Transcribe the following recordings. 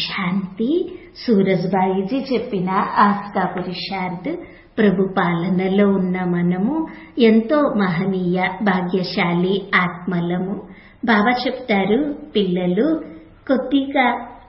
శాంతి సూరజ్బాయిజీ చెప్పిన ఆస్కా పురుషార్థ్ ప్రభు పాలనలో ఉన్న మనము ఎంతో మహనీయ భాగ్యశాలి ఆత్మలము బాబా చెప్తారు పిల్లలు కొద్దిగా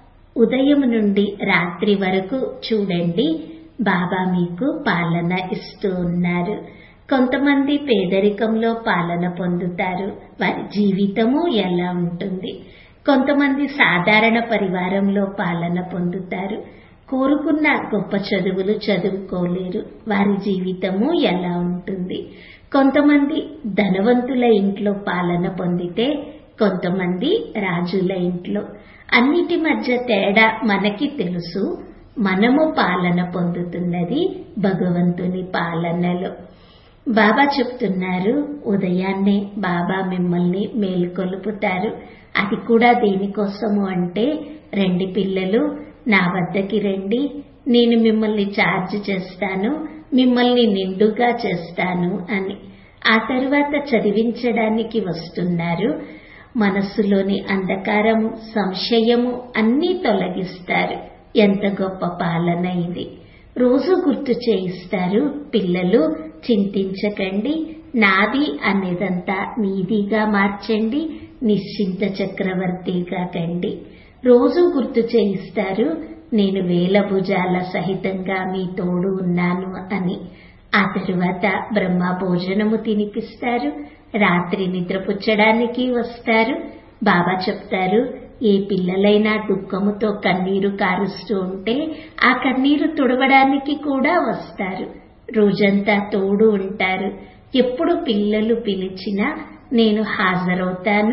ఉదయం నుండి రాత్రి వరకు చూడండి బాబా మీకు పాలన ఇస్తూ ఉన్నారు కొంతమంది పేదరికంలో పాలన పొందుతారు వారి జీవితము ఎలా ఉంటుంది కొంతమంది సాధారణ పరివారంలో పాలన పొందుతారు కోరుకున్న గొప్ప చదువులు చదువుకోలేరు వారి జీవితము ఎలా ఉంటుంది కొంతమంది ధనవంతుల ఇంట్లో పాలన పొందితే కొంతమంది రాజుల ఇంట్లో అన్నిటి మధ్య తేడా మనకి తెలుసు మనము పాలన పొందుతున్నది భగవంతుని పాలనలో బాబా చెప్తున్నారు ఉదయాన్నే బాబా మిమ్మల్ని మేల్కొలుపుతారు అది కూడా దేనికోసము అంటే రండి పిల్లలు నా వద్దకి రండి నేను మిమ్మల్ని ఛార్జ్ చేస్తాను మిమ్మల్ని నిండుగా చేస్తాను అని ఆ తరువాత చదివించడానికి వస్తున్నారు మనస్సులోని అంధకారము సంశయము అన్నీ తొలగిస్తారు ఎంత గొప్ప పాలన ఇది రోజు గుర్తు చేయిస్తారు పిల్లలు చింతించకండి నాది అనేదంతా నీదిగా మార్చండి నిశ్చింత చక్రవర్తిగా కండి రోజు గుర్తు చేయిస్తారు నేను వేల భుజాల సహితంగా మీ తోడు ఉన్నాను అని ఆ తరువాత బ్రహ్మ భోజనము తినిపిస్తారు రాత్రి నిద్రపుచ్చడానికి వస్తారు బాబా చెప్తారు ఏ పిల్లలైనా దుఃఖముతో కన్నీరు కారుస్తూ ఉంటే ఆ కన్నీరు తుడవడానికి కూడా వస్తారు రోజంతా తోడు ఉంటారు ఎప్పుడు పిల్లలు పిలిచినా నేను హాజరవుతాను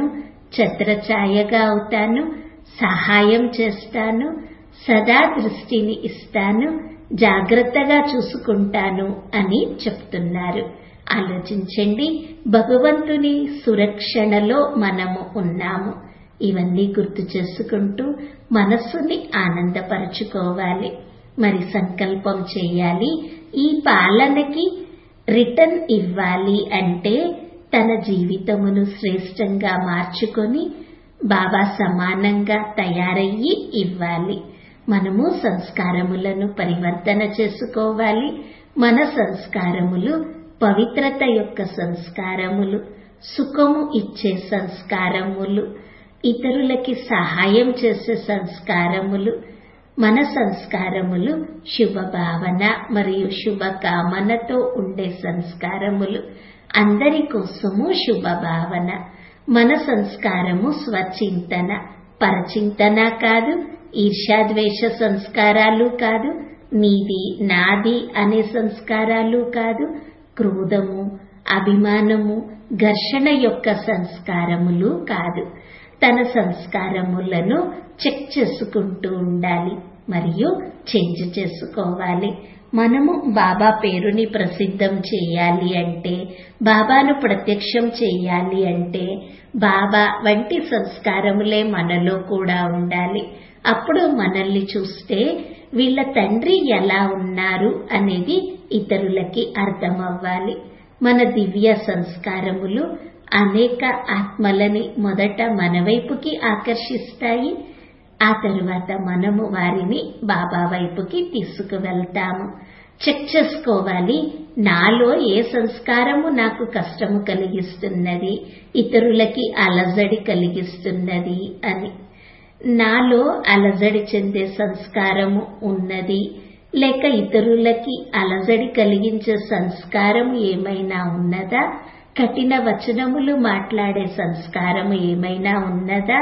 ఛత్రఛాయగా అవుతాను సహాయం చేస్తాను సదా దృష్టిని ఇస్తాను జాగ్రత్తగా చూసుకుంటాను అని చెప్తున్నారు ఆలోచించండి భగవంతుని సురక్షణలో మనము ఉన్నాము ఇవన్నీ గుర్తు చేసుకుంటూ మనస్సుని ఆనందపరచుకోవాలి మరి సంకల్పం చేయాలి ఈ పాలనకి రిటర్న్ ఇవ్వాలి అంటే తన జీవితమును శ్రేష్టంగా మార్చుకొని బాబా సమానంగా తయారయ్యి ఇవ్వాలి మనము సంస్కారములను పరివర్తన చేసుకోవాలి మన సంస్కారములు పవిత్రత యొక్క సంస్కారములు సుఖము ఇచ్చే సంస్కారములు ఇతరులకి సహాయం చేసే సంస్కారములు మన సంస్కారములు శుభ భావన మరియు శుభ కామనతో ఉండే సంస్కారములు అందరి కోసము శుభ భావన మన సంస్కారము స్వచింతన పరచింతన కాదు ఈర్ష్యాద్వేష సంస్కారాలు కాదు నీది నాది అనే సంస్కారాలు కాదు క్రోధము అభిమానము ఘర్షణ యొక్క సంస్కారములు కాదు తన సంస్కారములను చెక్ చేసుకుంటూ ఉండాలి మరియు చేంజ్ చేసుకోవాలి మనము బాబా పేరుని ప్రసిద్ధం చేయాలి అంటే బాబాను ప్రత్యక్షం చేయాలి అంటే బాబా వంటి సంస్కారములే మనలో కూడా ఉండాలి అప్పుడు మనల్ని చూస్తే వీళ్ళ తండ్రి ఎలా ఉన్నారు అనేది ఇతరులకి అర్థమవ్వాలి మన దివ్య సంస్కారములు అనేక ఆత్మలని మొదట మన వైపుకి ఆకర్షిస్తాయి ఆ తరువాత మనము వారిని బాబా వైపుకి తీసుకువెళ్తాము చెక్ చేసుకోవాలి నాలో ఏ సంస్కారము నాకు కష్టము కలిగిస్తున్నది ఇతరులకి అలజడి కలిగిస్తున్నది అని నాలో అలజడి చెందే సంస్కారము ఉన్నది లేక ఇతరులకి అలజడి కలిగించే సంస్కారం ఏమైనా ఉన్నదా కఠిన వచనములు మాట్లాడే సంస్కారము ఏమైనా ఉన్నదా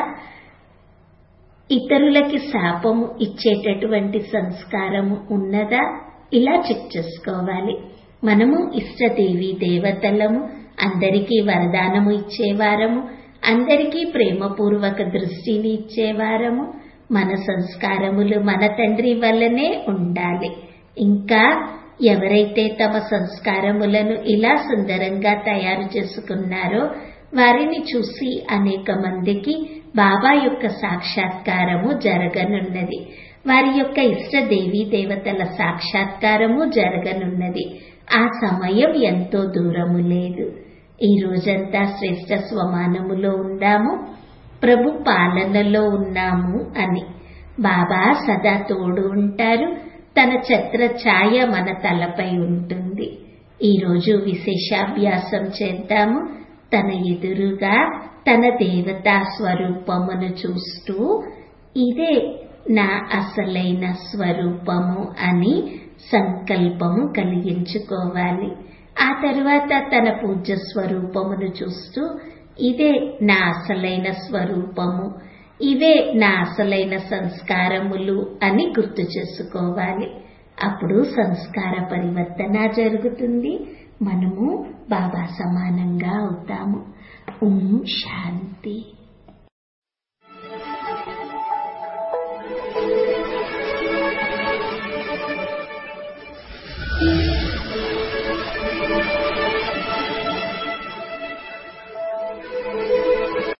ఇతరులకి శాపము ఇచ్చేటటువంటి సంస్కారము ఉన్నదా ఇలా చెక్ చేసుకోవాలి మనము ఇష్టదేవి దేవతలము అందరికీ వరదానము ఇచ్చేవారము అందరికీ ప్రేమపూర్వక దృష్టిని ఇచ్చేవారము మన సంస్కారములు మన తండ్రి వల్లనే ఉండాలి ఇంకా ఎవరైతే తమ సంస్కారములను ఇలా సుందరంగా తయారు చేసుకున్నారో వారిని చూసి అనేక మందికి బాబా యొక్క సాక్షాత్కారము జరగనున్నది వారి యొక్క ఇష్ట దేవీ దేవతల సాక్షాత్కారము జరగనున్నది ఆ సమయం ఎంతో దూరము లేదు ఈ రోజంతా శ్రేష్ట స్వమానములో ఉందాము ప్రభు పాలనలో ఉన్నాము అని బాబా సదా తోడు ఉంటారు తన ఛత్ర ఛాయ మన తలపై ఉంటుంది ఈరోజు విశేషాభ్యాసం చేద్దాము తన ఎదురుగా తన దేవతా స్వరూపమును చూస్తూ ఇదే నా అసలైన స్వరూపము అని సంకల్పము కలిగించుకోవాలి ఆ తర్వాత తన పూజ్య స్వరూపమును చూస్తూ ఇదే నా అసలైన స్వరూపము ఇవే నా అసలైన సంస్కారములు అని గుర్తు చేసుకోవాలి అప్పుడు సంస్కార పరివర్తన జరుగుతుంది మనము బాబా సమానంగా అవుతాము ఓం శాంతి